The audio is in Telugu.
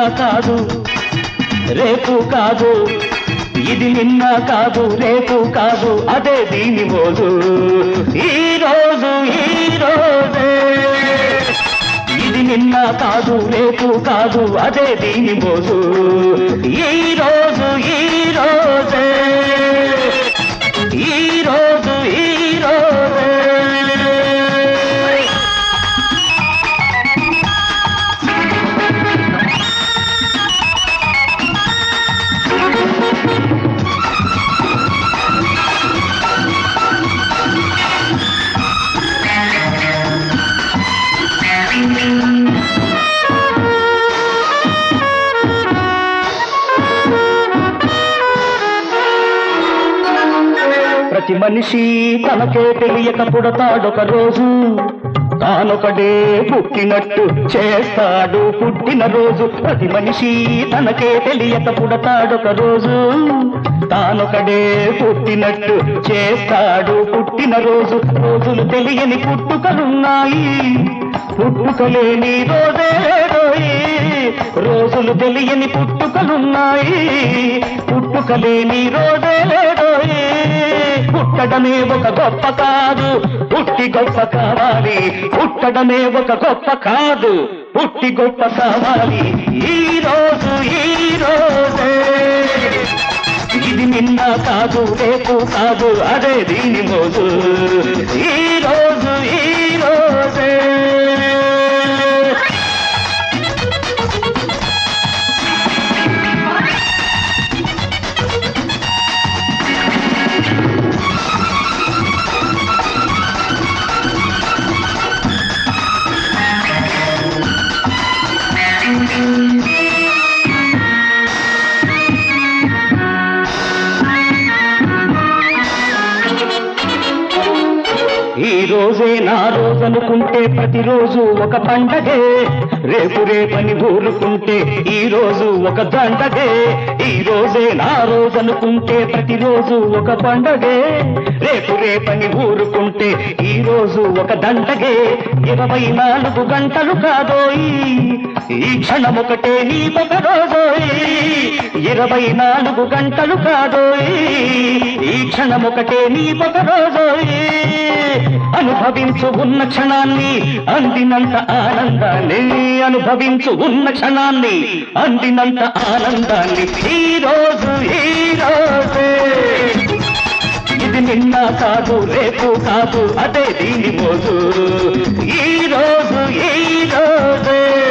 కాదు రేపు కాదు ఇది నిన్న కాదు రేపు కాదు అదే దీని మోజు ఈ రోజు ఈ రోజే ఇది నిన్న కాదు రేపు కాదు అదే దీని మోజు ఈ రోజు ఈ రోజే ఈ రోజు ఈ రోజే ప్రతి మనిషి తనకే తెలియక పుడతాడొక రోజు తానొకడే పుట్టినట్టు చేస్తాడు పుట్టిన రోజు ప్రతి మనిషి తనకే తెలియక పుడతాడొక రోజు తానొకడే పుట్టినట్టు చేస్తాడు పుట్టిన రోజు రోజులు తెలియని పుట్టుకలున్నాయి పుట్టుకలేని రోజే రోయి రోజులు తెలియని పుట్టుకలున్నాయి పుట్టుకలేని రోజే రోయి పుట్టడమే ఒక గొప్ప కాదు పుట్టి గొప్ప కావాలి పుట్టడమే ఒక గొప్ప కాదు పుట్టి గొప్ప కావాలి ఈ రోజు ఈ రోజే ఇది నిన్న కాదు రేపు కాదు అదే దీని మోజు ఈ రోజు ఈ రోజే ఈ రోజే నా రోజనుకుంటే ప్రతిరోజు ఒక పండగే రేపు రేపని ఊరుకుంటే ఈ రోజు ఒక దండగే ఈ రోజే నా రోజనుకుంటే ప్రతిరోజు ఒక పండగే రేపు రేపని ఊరుకుంటే ఈ రోజు ఒక దండగే ఇరవై నాలుగు గంటలు కాదోయి ఈ క్షణం ఒకటే నీ ఒక రోజోయి ఇరవై నాలుగు గంటలు కాదోయి ఈ క్షణం ఒకటే నీ ఒక రోజోయి అనుభవించు ఉన్న క్షణాన్ని అందినంత ఆనందాన్ని అనుభవించు ఉన్న క్షణాన్ని అందినంత ఆనందాన్ని ఈ రోజు ఈ రోజే ఇది నిన్న కాదు రేపు కాదు అదే దీని మోజు ఈ రోజు ఈ రోజే